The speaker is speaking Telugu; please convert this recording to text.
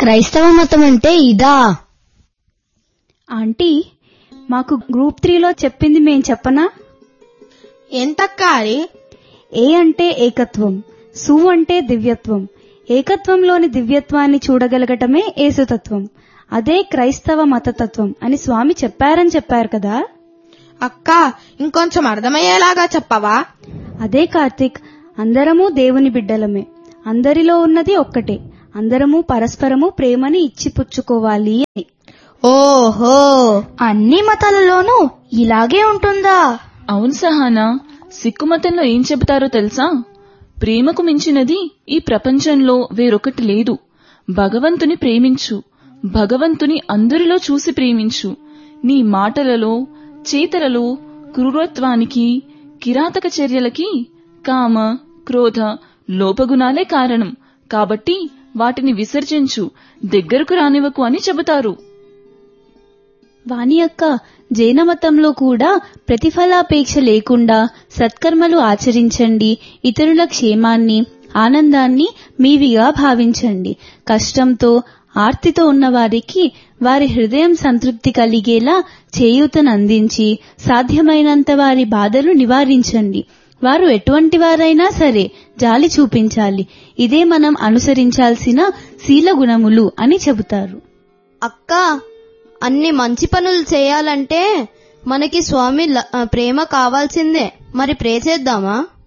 క్రైస్తవ మతం అంటే ఇదా ఆంటీ మాకు గ్రూప్ త్రీలో చెప్పింది మేం చెప్పనా ఎంతక్క అది ఏ అంటే ఏకత్వం సు అంటే దివ్యత్వం ఏకత్వంలోని దివ్యత్వాన్ని చూడగలగటమే ఏసుతత్వం అదే క్రైస్తవ మతతత్వం అని స్వామి చెప్పారని చెప్పారు కదా అక్క ఇంకొంచెం అర్థమయ్యేలాగా చెప్పవా అదే కార్తిక్ అందరము దేవుని బిడ్డలమే అందరిలో ఉన్నది ఒక్కటే అందరము పరస్పరము ప్రేమని ఇచ్చిపుచ్చుకోవాలి అని ఓహో అన్ని మతాలలోనూ ఇలాగే ఉంటుందా అవును సహానా సిక్కు మతంలో ఏం చెబుతారో తెలుసా ప్రేమకు మించినది ఈ ప్రపంచంలో వేరొకటి లేదు భగవంతుని ప్రేమించు భగవంతుని అందరిలో చూసి ప్రేమించు నీ మాటలలో చేతలలో క్రూరత్వానికి కిరాతక చర్యలకి కామ క్రోధ లోపగుణాలే కారణం కాబట్టి వాటిని విసర్జించు దగ్గరకు రానివ్వకు అని చెబుతారు వాణి అక్క జైన మతంలో కూడా ప్రతిఫలాపేక్ష లేకుండా సత్కర్మలు ఆచరించండి ఇతరుల క్షేమాన్ని ఆనందాన్ని మీవిగా భావించండి కష్టంతో ఆర్తితో ఉన్న వారికి వారి హృదయం సంతృప్తి కలిగేలా చేయూతనందించి సాధ్యమైనంత వారి బాధలు నివారించండి వారు ఎటువంటి వారైనా సరే జాలి చూపించాలి ఇదే మనం అనుసరించాల్సిన శీల గుణములు అని చెబుతారు అక్క అన్ని మంచి పనులు చేయాలంటే మనకి స్వామి ల- ఆ, ప్రేమ కావాల్సిందే మరి ప్రే చేద్దామా